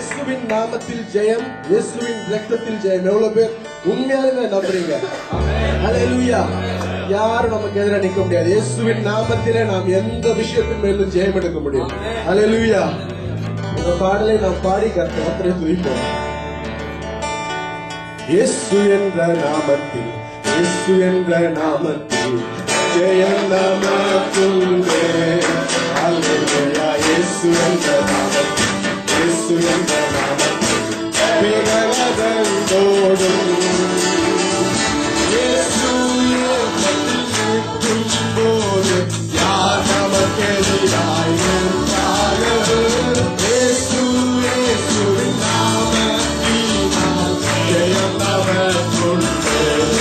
இயேசுவின் நாமத்தில் ஜெயம் இயேசுவின் ரத்தத்தில் ஜெயம் எவ்வளவு பேர் உண்மையாலுமே நம்புறீங்க ஹalleluya யாரும் நமக்கு எதிராக நிக்க முடியாது இயேசுவின் நாமத்திலே நாம் எந்த விஷயத்தின் மேலும் ஜெயம் எடுக்க முடியும் ஹalleluya இந்த பாடலை நாம் பாடி கர்த்தரை துதிப்போம் இயேசு என்ற நாமத்தில் இயேசு என்ற நாமத்தில் ஜெயம் நமக்குள்ளே அல்லேலூயா இயேசு என்ற நாமத்தில் இயேசு என்ற நாமத்தில் பிறகதந்தோடும் இயேசு இயேசுவில் நிற்கும்போது யார் நமக்கு எதிராய் நின்றார்கள்? இயேசு இயேசுவின் நாமத்தினால் ஜெயம் நமக்குள்ளே.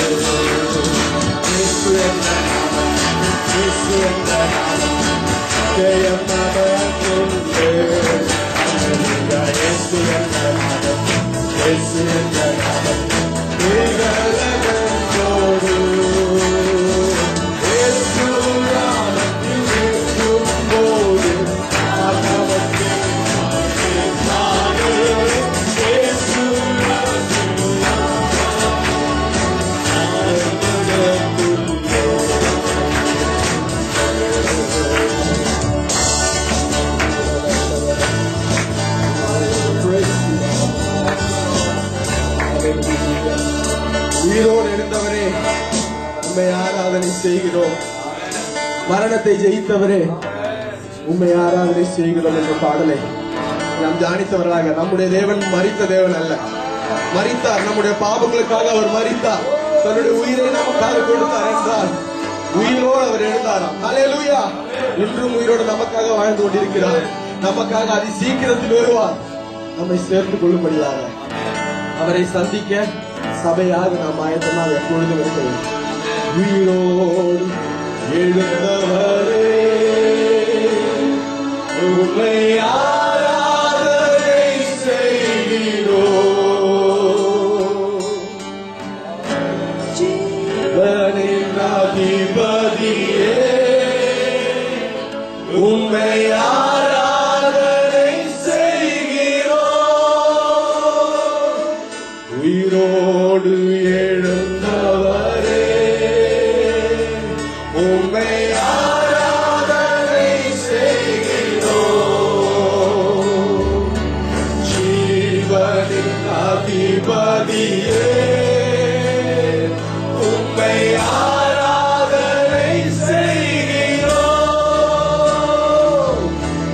இயேசு என்ற நாமத்தில், இயேசு என்ற நாமத்தில் ஜெயம் நமக்குள்ளே. அல்லேலூயா, இயேசு என்ற நாமத்தில், இயேசு என்ற நாமத்தில் பிறகதந்தோடு. இயேசு நாமத்தில் நிற்கும்போது யார் நமக்கு இயேசு உயிரோடு இருந்தவரே உண்மை ஆராதனை செய்கிறோம் மரணத்தை ஜெயித்தவரே உண்மை ஆராதனை செய்கிறோம் என்ற பாடலை நாம் தியானித்தவர்களாக நம்முடைய தேவன் மரித்த தேவன் அல்ல மரித்தார் நம்முடைய பாவங்களுக்காக அவர் மரித்தார் தன்னுடைய உயிரை நமக்காக கொடுத்தார் என்றால் உயிரோடு அவர் எழுந்தாராம் ஹalleluya இன்றும் உயிரோடு நமக்காக வாழ்ந்து கொண்டிருக்கிறார் நமக்காக அதி சீக்கிரத்தில் வருவார் நம்மை சேர்த்துக் கொள்ளும்படியாக அவரை சந்திக்க சபையாக நாம் ஆயத்தமாக எப்பொழுதும் இருக்க வேண்டும் உயிரோடு எழுந்தவரே உம்மை ஆராதனை செய்கிறோம் ஜீவனின் அதிபதியே உம்மை ஆராதனை செய்கிறோம் உயிரோடு எழுந்தவரே உம்மை ஆராதனை செய்கிறோம் ஜீவனின் அதிபதியே உம்மை ஆராதனை செய்கிறோம்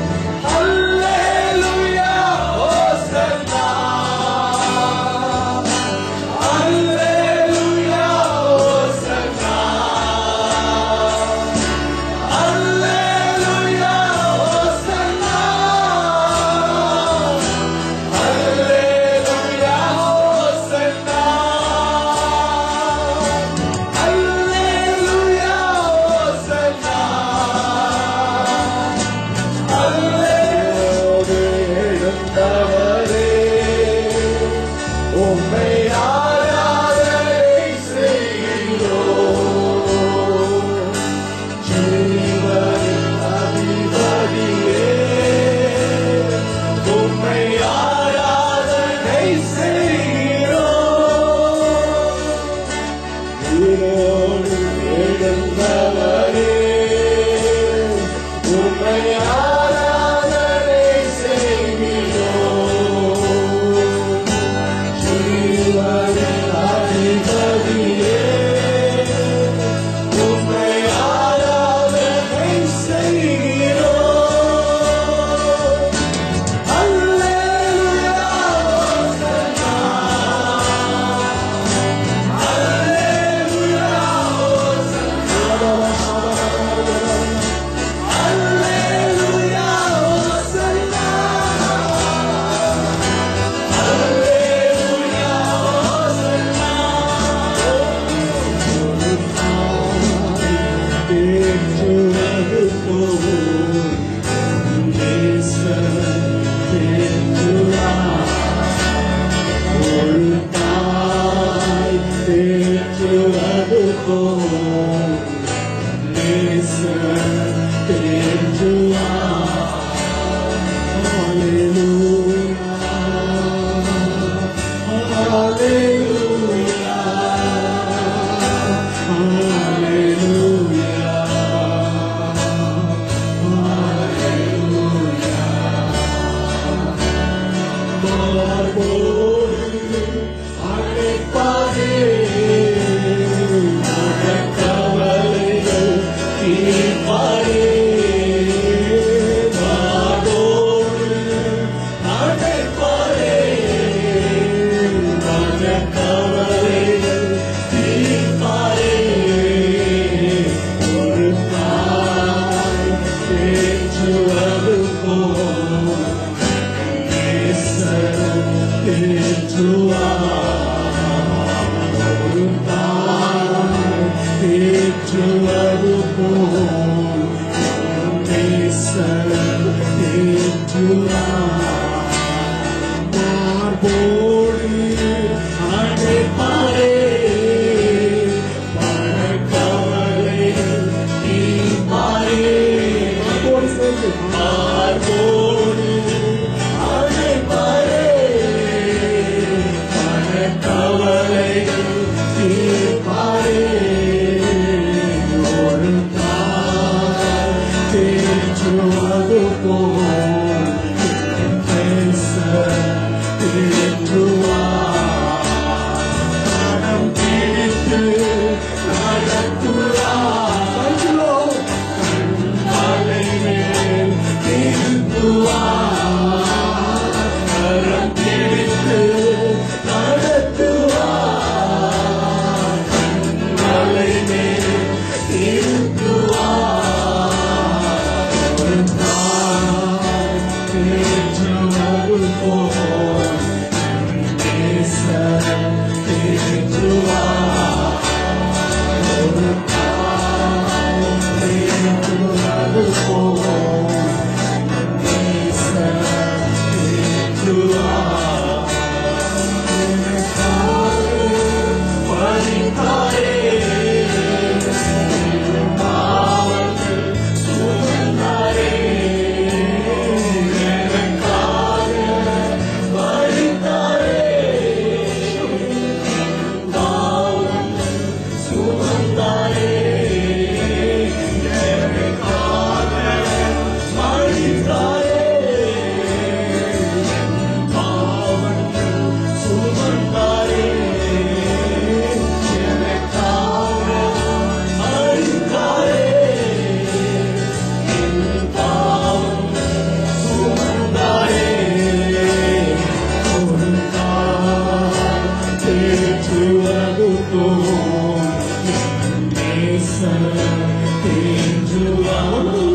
தேற்றுவார்